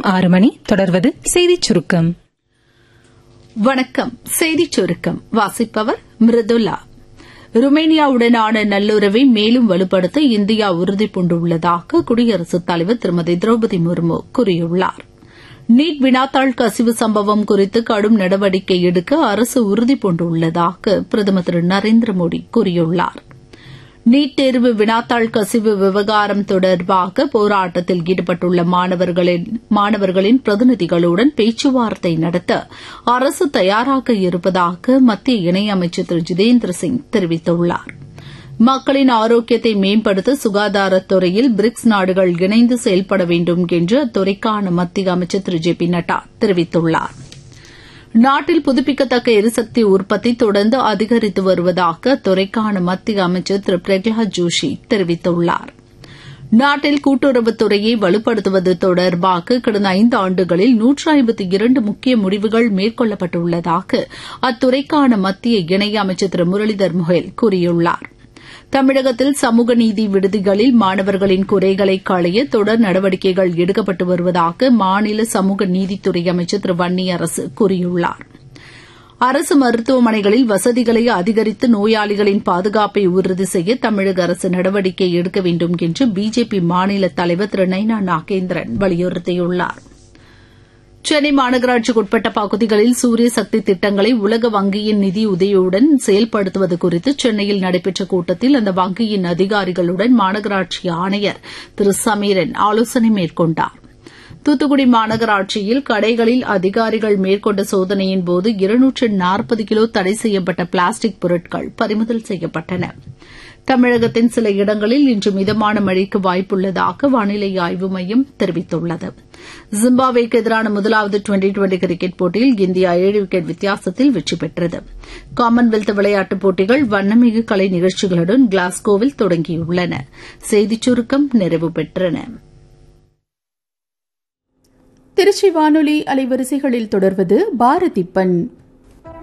ஆறு மணி தொடர்வது செய்திச் சுருக்கம் வணக்கம் செய்திச் சுருக்கம் வாசிப்பவர் மிருதுலா ருமேனியாவுடனான நல்லுறவை மேலும் வலுப்படுத்த இந்தியா உறுதிபூண்டுள்ளதாக குடியரசுத் தலைவர் திருமதி திரௌபதி முர்மு கூறியுள்ளார் நீட் வினாத்தாள் கசிவு சம்பவம் குறித்து கடும் நடவடிக்கை எடுக்க அரசு உறுதிபூண்டுள்ளதாக பிரதமர் திரு நரேந்திர மோடி கூறியுள்ளாா் நீட் தேர்வு வினாத்தாள் கசிவு விவகாரம் தொடர்பாக போராட்டத்தில் ஈடுபட்டுள்ள மாணவர்களின் பிரதிநிதிகளுடன் பேச்சுவார்த்தை நடத்த அரசு தயாராக இருப்பதாக மத்திய இணையமைச்சர் திரு ஜிதேந்திர சிங் தெரிவித்துள்ளார் மக்களின் ஆரோக்கியத்தை மேம்படுத்த சுகாதாரத்துறையில் பிரிக்ஸ் நாடுகள் இணைந்து செயல்பட வேண்டும் என்று அத்துறைக்கான மத்திய அமைச்சர் திரு ஜே பி நட்டா தெரிவித்துள்ளாா் நாட்டில் புதுப்பிக்கத்தக்க எரிசக்தி உற்பத்தி தொடர்ந்து அதிகரித்து வருவதாக அத்துறைக்கான மத்திய அமைச்சர் திரு பிரகலாத் ஜோஷி தெரிவித்துள்ளார் நாட்டில் கூட்டுறவுத்துறையை வலுப்படுத்துவது தொடர்பாக கடந்த ஐந்து ஆண்டுகளில் நூற்று ஐம்பத்தி இரண்டு முக்கிய முடிவுகள் மேற்கொள்ளப்பட்டுள்ளதாக அத்துறைக்கான மத்திய இணையமைச்சர் திரு முரளிதர் மொஹேல் கூறியுள்ளார் தமிழகத்தில் சமூக நீதி விடுதிகளில் மாணவர்களின் குறைகளை களைய தொடர் நடவடிக்கைகள் எடுக்கப்பட்டு வருவதாக மாநில சமூக நீதித்துறை அமைச்சர் திரு வன்னியரசு கூறியுள்ளார் அரசு மருத்துவமனைகளில் வசதிகளை அதிகரித்து நோயாளிகளின் பாதுகாப்பை உறுதி செய்ய தமிழக அரசு நடவடிக்கை எடுக்க வேண்டும் என்று பிஜேபி மாநில தலைவர் திரு நைனா நாகேந்திரன் வலியுறுத்தியுள்ளாா் சென்னை மாநகராட்சிக்குட்பட்ட பகுதிகளில் சூரிய சக்தி திட்டங்களை உலக வங்கியின் நிதியுதவியுடன் செயல்படுத்துவது குறித்து சென்னையில் நடைபெற்ற கூட்டத்தில் அந்த வங்கியின் அதிகாரிகளுடன் மாநகராட்சி ஆணையர் திரு சமீரன் ஆலோசனை மேற்கொண்டார் தூத்துக்குடி மாநகராட்சியில் கடைகளில் அதிகாரிகள் மேற்கொண்ட சோதனையின் போது இருநூற்று நாற்பது கிலோ தடை செய்யப்பட்ட பிளாஸ்டிக் பொருட்கள் பறிமுதல் செய்யப்பட்டன தமிழகத்தின் சில இடங்களில் இன்று மிதமான மழைக்கு வாய்ப்புள்ளதாக வானிலை ஆய்வு மையம் தெரிவித்துள்ளது ஜிம்பாப்வேக்கு எதிரான முதலாவது டுவெண்டி டுவெண்டி கிரிக்கெட் போட்டியில் இந்தியா ஏழு விக்கெட் வித்தியாசத்தில் வெற்றி பெற்றது காமன்வெல்த் விளையாட்டுப் போட்டிகள் வண்ணமிகு கலை நிகழ்ச்சிகளுடன் கிளாஸ்கோவில் தொடங்கியுள்ளன செய்திச் சுருக்கம் நிறைவு பெற்றன திருச்சி வானொலி அலைவரிசைகளில் தொடர்வது பாரதிப்பன்